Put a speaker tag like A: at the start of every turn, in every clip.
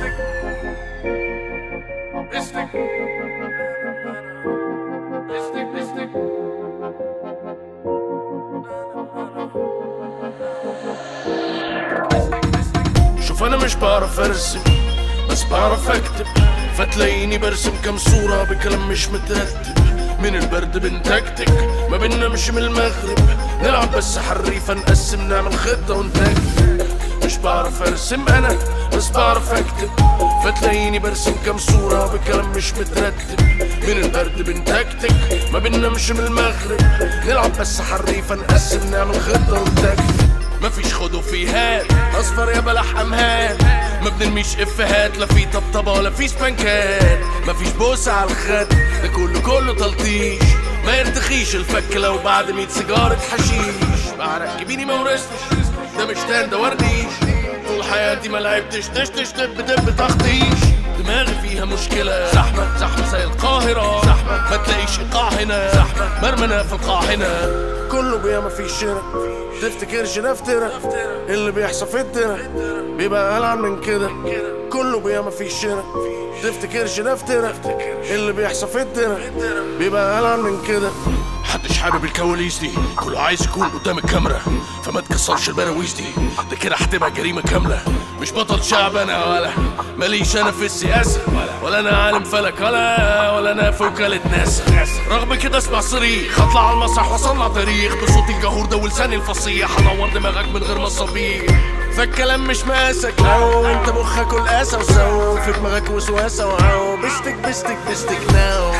A: شوف انا مش بعرف ارسم بس بعرف اكتب فتلاقيني برسم كام صورة بكلام مش مترتب من البرد بنتكتك ما بننامش من المغرب نلعب بس حريفة نقسم نعمل خطة ونتكتك مش بعرف ارسم انا بس بعرف اكتب فتلاقيني برسم كام صورة بكلام مش مترتب من البرد بنتكتك ما بننامش من المغرب نلعب بس حريفة نقسم نعمل خطة ونتكتك مفيش خد وفي هات اصفر يا بلح امهات ما بنرميش افهات لا في طبطبه ولا في سبانكات مفيش بوسه على الخد ده كله كله تلطيش ما يرتخيش الفك لو بعد مية سيجارة حشيش بعرق جبيني ما ورثتش ده مش تان ده ورديش طول حياتي ما لعبتش تش تش تب تب تخطيش دماغي فيها مشكلة زحمة زحمة زي القاهرة زحمة ما تلاقيش ايقاع هنا زحمة مرمنا في القاع هنا كله بيا ما فيش هنا تفتكرش ده افترا اللي بيحصل في الدرا بيبقى ألعن من كده كله بيا ما فيش هنا تفتكرش ده افترا اللي بيحصل في الدرا بيبقى ألعن من كده محدش حابب الكواليس دي كله عايز يكون قدام الكاميرا فما تكسرش البراويز دي ده كده هتبقى جريمة كاملة مش بطل شعب انا ولا ماليش انا في السياسة ولا انا عالم فلك ولا ولا انا في وكالة ناسا رغم كده اسمع صريخ هطلع على المسرح واصنع تاريخ بصوتي الجهور ده ولساني الفصيح هنور دماغك من غير مصابيح فالكلام مش ماسك لو انت مخك والقاسة وسو في دماغك وسواسة وعو بستك بستك بستك ناو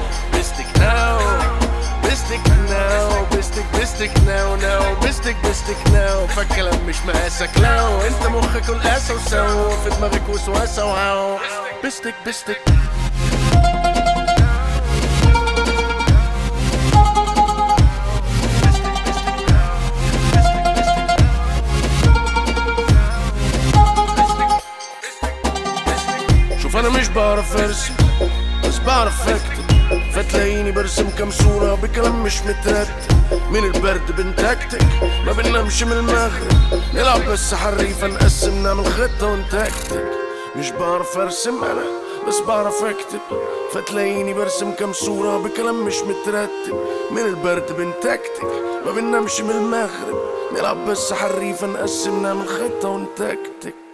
A: بستك ناو بستك ناو بستك بستك ناو ناو بستك بستك ناو فالكلام مش مقاسك لو انت مخك والقاسة وسو في دماغك وسواسة وعو بستك بستك شوف انا مش بعرف ارسم بس بعرف اكتب فتلاقيني برسم كام صورة بكلام مش مترتب من البرد بنتكتك ما بننامش من المغرب نلعب بس حريفة نقسم نعمل خطة ونتكتك مش بعرف ارسم انا بس بعرف اكتب فتلاقيني برسم كام صورة بكلام مش مترتب من البرد بنتكتك ما بننامش من المغرب نلعب بس حريفة نقسم نعمل خطة ونتكتك